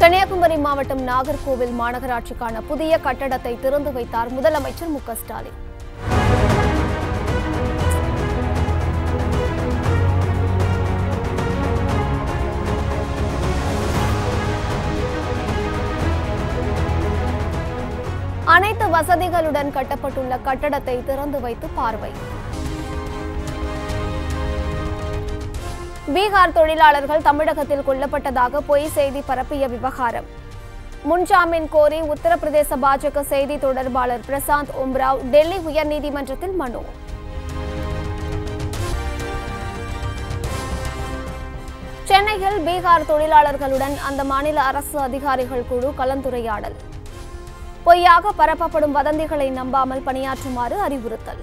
கன்னியாகுமரி மாவட்டம் நாகர்கோவில் மாநகராட்சிக்கான புதிய கட்டடத்தை திறந்து வைத்தார் முதலமைச்சர் மு க ஸ்டாலின் அனைத்து வசதிகளுடன் கட்டப்பட்டுள்ள கட்டடத்தை திறந்து வைத்து பார்வை பீகார் தொழிலாளர்கள் தமிழகத்தில் கொல்லப்பட்டதாக பொய் செய்தி பரப்பிய விவகாரம் முன்ஜாமீன் கோரி உத்தரப்பிரதேச பாஜக செய்தி தொடர்பாளர் பிரசாந்த் உம்ராவ் டெல்லி உயர்நீதிமன்றத்தில் மனு சென்னையில் பீகார் தொழிலாளர்களுடன் அந்த மாநில அரசு அதிகாரிகள் குழு கலந்துரையாடல் பொய்யாக பரப்பப்படும் வதந்திகளை நம்பாமல் பணியாற்றுமாறு அறிவுறுத்தல்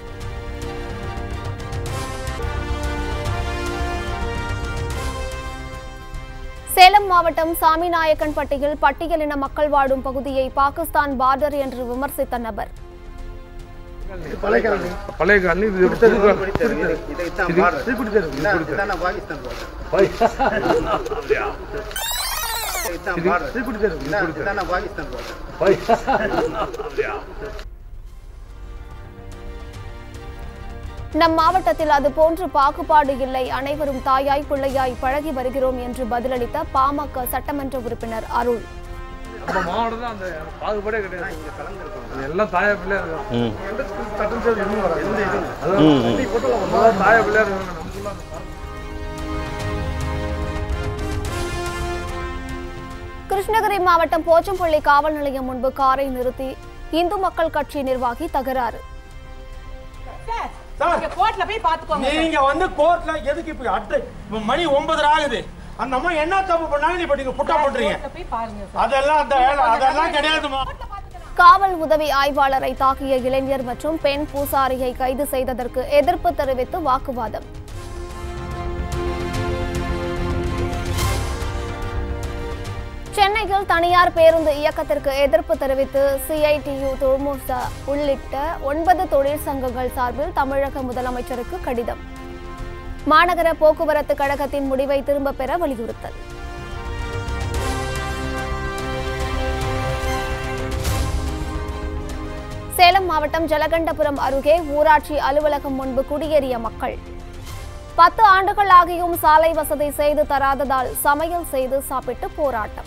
சேலம் மாவட்டம் சாமிநாயக்கன்பட்டியில் பட்டியலின மக்கள் வாழும் பகுதியை பாகிஸ்தான் பார்டர் என்று விமர்சித்த நபர் பழைய காலனி பழைய காலனி இது புது காலனி. இது குடித்தரு இது குடித்தரு நம் மாவட்டத்தில் அது போன்று பாகுபாடு இல்லை அனைவரும் தாயாய் பிள்ளையாய் பழகி வருகிறோம் என்று பதிலளித்த பாமக சட்டமன்ற உறுப்பினர் அருள் நம்ம மாவட்டத்தில் அந்த பாகுபாடே கிடையாது அது எல்லாம் தாயா பிள்ளையா இருக்காங்க அதான் தாயா பிள்ளையா இருக்காங்க நமக்குள்ள அந்த பாகுபாடு கிருஷ்ணகிரி மாவட்டம் போச்சம்பள்ளி காவல் நிலையம் முன்பு காரை நிறுத்தி இந்து மக்கள் கட்சி நிர்வாகி தகராறு சார் நீங்க கோர்ட்ல போய் பாத்துக்கோங்க சார். நீங்க வந்து கோர்ட்ல எதுக்கு இப்ப அட்டை இப்ப மணி ஒன்பதரை ஆகுது அந்த அம்மா என்ன தப்பு பண்ணாங்க இப்ப நீங்க புட்டா பண்றீங்க கோர்ட்ல போய் பாருங்க சார். அதெல்லாம் அந்த வேலை அதெல்லாம் கிடையாதுமா காவல் உதவி ஆய்வாளரை தாக்கிய இளைஞர் மற்றும் பெண் பூசாரியை கைது செய்ததற்கு எதிர்ப்பு தெரிவித்து வாக்குவாதம் சென்னையில் தனியார் பேருந்து இயக்கத்திற்கு எதிர்ப்பு தெரிவித்து சிஐடியு தொழுமோச உள்ளிட்ட ஒன்பது தொழிற்சங்கங்கள் சார்பில் தமிழக முதலமைச்சருக்கு கடிதம் மாநகர போக்குவரத்து கழகத்தின் முடிவை திரும்பப் பெற வலியுறுத்தல் சேலம் மாவட்டம் ஜலகண்டபுரம் அருகே ஊராட்சி அலுவலகம் முன்பு குடியேறிய மக்கள் பத்து ஆண்டுகள் ஆகியும் சாலை வசதி செய்து தராததால் சமையல் செய்து சாப்பிட்டு போராட்டம்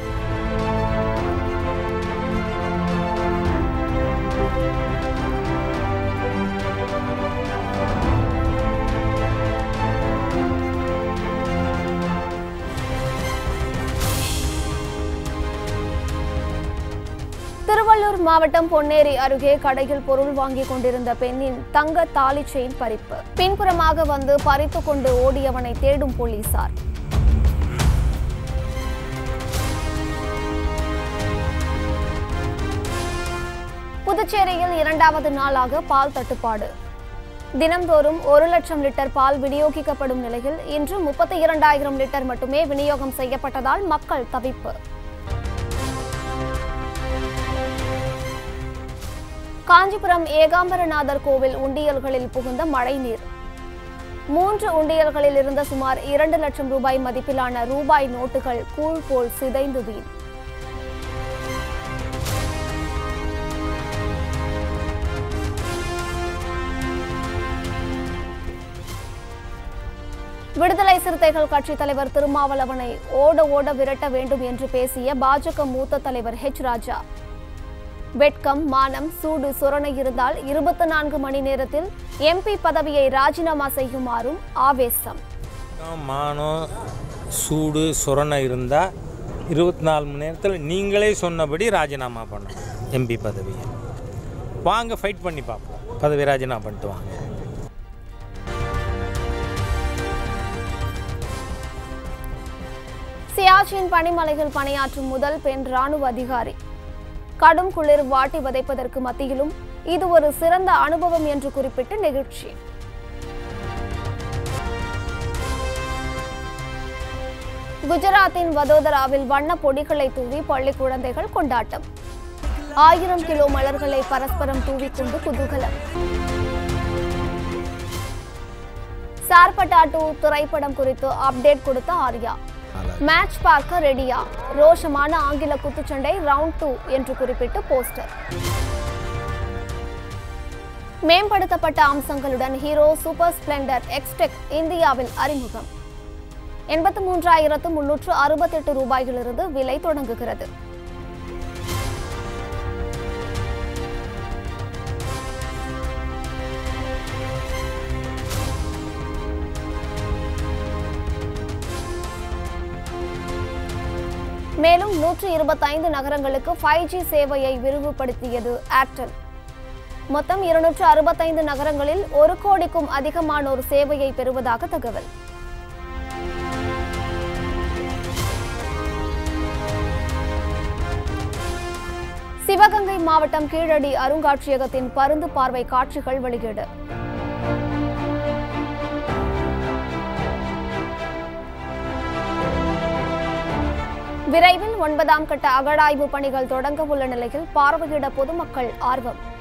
திருவள்ளூர் மாவட்டம் பொன்னேரி அருகே கடையில் பொருள் வாங்கிக் கொண்டிருந்த பெண்ணின் தங்க தாலி செயின் பறிப்பு பின்புறமாக வந்து பறித்து கொண்டு ஓடியவனை தேடும் போலீசார் புதுச்சேரியில் இரண்டாவது நாளாக பால் தட்டுப்பாடு தினம்தோறும் ஒரு லட்சம் லிட்டர் பால் விநியோகிக்கப்படும் நிலையில் இன்று முப்பத்தி இரண்டாயிரம் லிட்டர் மட்டுமே விநியோகம் செய்யப்பட்டதால் மக்கள் தவிப்பு காஞ்சிபுரம் ஏகாம்பரநாதர் கோவில் உண்டியல்களில் புகுந்த மழைநீர் மூன்று உண்டியல்களில் இருந்த சுமார் இரண்டு லட்சம் ரூபாய் மதிப்பிலான ரூபாய் நோட்டுகள் கூழ் போல் சிதைந்து வீண் விடுதலை சிறுத்தைகள் கட்சித் தலைவர் திருமாவளவனை ஓட ஓட விரட்ட வேண்டும் என்று பேசிய பாஜக மூத்த தலைவர் ஹெச் ராஜா வெட்கம் மானம் சூடு சொரணை இருந்தால் இருபத்தி நான்கு மணி நேரத்தில் எம்பி பதவியை ராஜினாமா செய்யுமாறும் ஆவேசம் மானம் சூடு சொரணை இருந்தால் இருபத்தி நாலு மணி நேரத்தில் நீங்களே சொன்னபடி ராஜினாமா பண்ணணும் எம்பி பதவியை வாங்க ஃபைட் பண்ணி பார்ப்போம் பதவி ராஜினாமா பண்ணிட்டு வாங்க சியாச்சின் பனிமலையில் பணியாற்றும் முதல் பெண் ராணுவ அதிகாரி கடும் குளிர் வாட்டி வதைப்பதற்கு மத்தியிலும் இது ஒரு சிறந்த அனுபவம் என்று குறிப்பிட்டு நெகிழ்ச்சி குஜராத்தின் வதோதராவில் வண்ண பொடிகளை தூவி பள்ளி குழந்தைகள் கொண்டாட்டம் ஆயிரம் கிலோ மலர்களை பரஸ்பரம் தூவிக்கொண்டு குதூகலம் சார்பட்டா டூ திரைப்படம் குறித்து அப்டேட் கொடுத்த ஆர்யா மேட்ச் பார்க்க ரெடியா ரோஷமான ஆங்கில குத்துச்சண்டை ரவுண்ட் டூ என்று குறிப்பிட்டு போஸ்டர் மேம்படுத்தப்பட்ட அம்சங்களுடன் ஹீரோ சூப்பர் ஸ்பிளெண்டர் எக்ஸ்டெக் இந்தியாவில் அறிமுகம் எண்பத்து மூன்றாயிரத்து முன்னூற்று அறுபத்தெட்டு ரூபாயிலிருந்து விலை தொடங்குகிறது மேலும் நூற்று இருபத்தைந்து நகரங்களுக்கு ஃபைவ் ஜி சேவையை விரிவுபடுத்தியது ஏர்டெல் மொத்தம் இருநூற்று அறுபத்தைந்து நகரங்களில் ஒரு கோடிக்கும் அதிகமானோர் சேவையை பெறுவதாக தகவல் சிவகங்கை மாவட்டம் கீழடி அருங்காட்சியகத்தின் பருந்து பார்வை காட்சிகள் வெளியீடு விரைவில் ஒன்பதாம் கட்ட அகழாய்வு பணிகள் தொடங்க உள்ள நிலையில் பார்வையிட பொதுமக்கள் ஆர்வம்